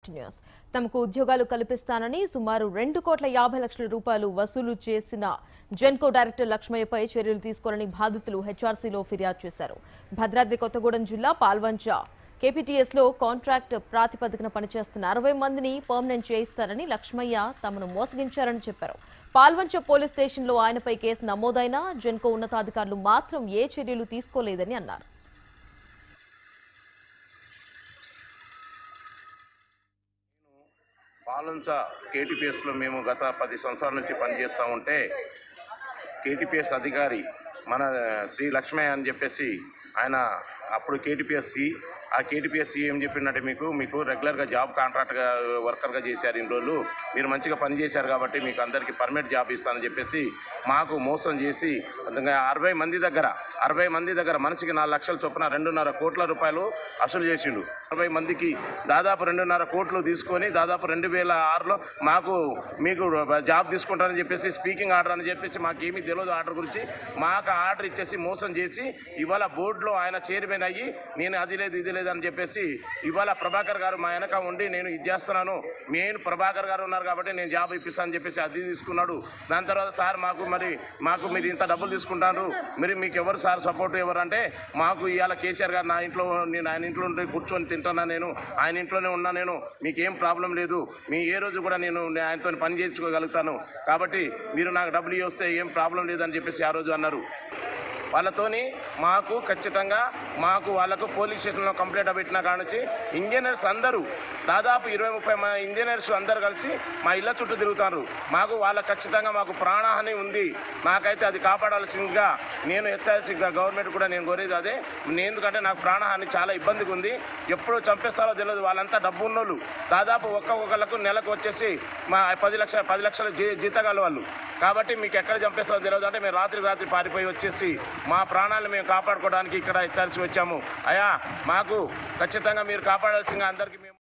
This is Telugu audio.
న్యూస్ తమకు ఉద్యోగాలు కల్పిస్తానని సుమారు రెండు కోట్ల యాభై లక్షల రూపాయలు వసూలు చేసిన జెన్కో డైరెక్టర్ లక్ష్మయ్యపై చర్యలు తీసుకోవాలని బాధితులు హెచ్ఆర్సీలో ఫిర్యాదు చేశారు భద్రాద్రి కొత్తగూడెం జిల్లా పాల్వంచ కేపీటీఎస్ లో కాంట్రాక్ట్ ప్రాతిపదికన పనిచేస్తున్న అరవై మందిని పర్మనెంట్ చేయిస్తారని లక్ష్మయ్య తమను మోసగించారని చెప్పారు పాల్వంచ పోలీస్ స్టేషన్లో ఆయనపై కేసు నమోదైనా జెన్కో ఉన్నతాధికారులు మాత్రం ఏ చర్యలు తీసుకోలేదని అన్నారు పాలంచ కేటీపీఎస్లో మేము గత పది సంవత్సరాల నుంచి పనిచేస్తూ ఉంటే కేటీపీఎస్ అధికారి మన శ్రీ లక్ష్మయ్య అని చెప్పేసి ఆయన అప్పుడు కేటీపీఎస్సి ఆ కేటీపీఎస్సి ఏం చెప్పిందంటే మీకు మీకు రెగ్యులర్గా జాబ్ కాంట్రాక్ట్గా వర్కర్గా చేశారు ఇన్ని రోజులు మీరు మంచిగా పని చేశారు కాబట్టి మీకు అందరికీ పర్మనెంట్ జాబ్ ఇస్తానని చెప్పేసి మాకు మోసం చేసి ఇంకా అరవై మంది దగ్గర అరవై మంది దగ్గర మనిషికి నాలుగు లక్షల చొప్పున రెండున్నర కోట్ల రూపాయలు వసూలు చేసిండు అరవై మందికి దాదాపు రెండున్నర కోట్లు తీసుకొని దాదాపు రెండు వేల ఆరులో మాకు మీకు జాబ్ తీసుకుంటారని చెప్పేసి స్పీకింగ్ ఆర్డర్ అని చెప్పేసి మాకేమీ తెలియదు ఆర్డర్ గురించి మాకు ఆర్డర్ ఇచ్చేసి మోసం చేసి ఇవాళ బోర్డులో ఆయన చైర్మన్ అయ్యి నేను అది లేదు ఇది లేదు అని చెప్పేసి ఇవాళ ప్రభాకర్ గారు మా వెనక ఉండి నేను ఇది చేస్తున్నాను మెయిన్ ప్రభాకర్ గారు ఉన్నారు కాబట్టి నేను జాబ్ ఇప్పిస్తాను అని చెప్పేసి అది తీసుకున్నాడు దాని తర్వాత సార్ మాకు మరి మాకు మీరు ఇంత డబ్బులు తీసుకుంటారు మరి మీకు ఎవరు సార్ సపోర్ట్ ఎవరు అంటే మాకు ఇవాళ కేసీఆర్ గారు నా ఇంట్లో నేను ఆయన ఇంట్లో ఉండి కూర్చొని తింటున్నా నేను ఆయన ఇంట్లోనే ఉన్నా నేను మీకేం ప్రాబ్లం లేదు మీ ఏ రోజు కూడా నేను ఆయనతో పని చేయించుకోగలుగుతాను కాబట్టి మీరు నాకు డబ్బులు ఇస్తే ఏం ప్రాబ్లం లేదని చెప్పేసి ఆ రోజు అన్నారు వాళ్ళతోని మాకు ఖచ్చితంగా మాకు వాళ్ళకు పోలీస్ స్టేషన్లో కంప్లైంట్ పెట్టిన కాడ నుంచి ఇంజనీర్స్ అందరూ దాదాపు ఇరవై ముప్పై మంది ఇంజనీర్స్ అందరు కలిసి మా ఇళ్ళ చుట్టూ తిరుగుతారు మాకు వాళ్ళ ఖచ్చితంగా మాకు ప్రాణహాని ఉంది నాకైతే అది కాపాడాల్సిందిగా నేను హెచ్చరిసి గవర్నమెంట్ కూడా నేను కోరేది అదే నేను ఎందుకంటే నాకు ప్రాణహాని చాలా ఇబ్బందిగా ఉంది ఎప్పుడు చంపేస్తారో తెలియదు వాళ్ళంతా డబ్బు ఉన్నోళ్ళు దాదాపు ఒక్కొక్కళ్ళకు నెలకు వచ్చేసి మా పది లక్షల పది లక్షల జీ జీతగాలు వాళ్ళు కాబట్టి మీకు ఎక్కడ చంపేస్తారో తెలియదు అంటే మేము రాత్రి రాత్రి పారిపోయి వచ్చేసి మా ప్రాణాలను మేము కాపాడుకోవడానికి ఇక్కడ హెచ్చరించి వచ్చాము అయా మాకు ఖచ్చితంగా మీరు కాపాడాల్సిందిగా అందరికీ